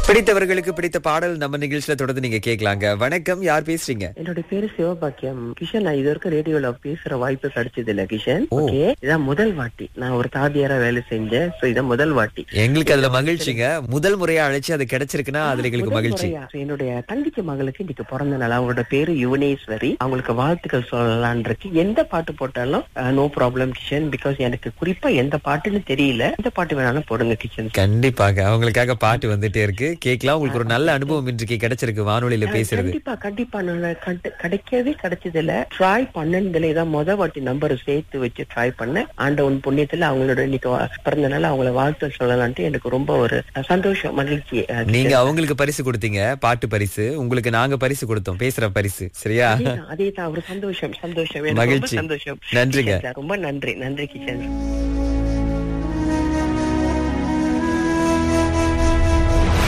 பிடித்தவர்களுக்கு பிடித்த பாடல் நம்ம நிகழ்ச்சியில தொடர்ந்து நீங்க கேட்கலாங்க வணக்கம் யார் பேசுறீங்க என்னோட பேரு சிவபாக்கியம் கிஷன் நான் இது வரைக்கும் ரேடியோல பேசுற வாய்ப்பு கிடைச்சது இல்ல கிஷன் ஓ. ஓகே இதான் முதல் வாட்டி நான் ஒரு தாதியாரா வேலை செஞ்சேன் சோ இதான் முதல் வாட்டி எங்களுக்கு அதுல மகிழ்ச்சிங்க முதல் முறையா அழைச்சு அது கிடைச்சிருக்குன்னா அதுல எங்களுக்கு முதல் மகிழ்ச்சி முறையா. So, என்னுடைய தங்கச்சி மகளுக்கு இன்னைக்கு பிறந்த நாள் அவங்களோட பேரு யுவனேஸ்வரி அவங்களுக்கு வாழ்த்துக்கள் சொல்லலான் இருக்கு எந்த பாட்டு போட்டாலும் நோ ப்ராப்ளம் கிஷன் பிகாஸ் எனக்கு குறிப்பா எந்த பாட்டுன்னு தெரியல எந்த பாட்டு வேணாலும் போடுங்க கிஷன் கண்டிப்பாக அவங்களுக்காக பாட்டு வந்துட்டே இருக்கு கேட்கலாம் உங்களுக்கு ஒரு நல்ல அனுபவம் இன்றைக்கு கிடைச்சிருக்கு வானொலியில பேசுறது கண்டிப்பா கண்டிப்பா நான் கண்டு- கிடைக்கவே கிடைச்சது இல்ல ட்ரை பண்ணதுல இதான் முத வாட்டி நம்பர் சேர்த்து வச்சு ட்ரை பண்ணேன் ஆண்டவன் புண்ணியத்துல அவங்களோட இன்னைக்கு வா- பிறந்த நாள் அவங்கள வாழ்த்து சொல்லலான்ட்டு எனக்கு ரொம்ப ஒரு சந்தோஷம் மகிழ்ச்சி அஹ், நீங்க அவங்களுக்கு பரிசு கொடுத்தீங்க பாட்டு பரிசு உங்களுக்கு நாங்க பரிசு கொடுத்தோம் பேசுற பரிசு சரியா அதேதான், அதேதான் ஒரு சந்தோஷம் சந்தோஷம் எனக்கு ரொம்ப மகிழ்ச்சி. சந்தோஷம் நன்றிங்க. கிஷன் சார், ரொம்ப நன்றி நன்றி கிஷன்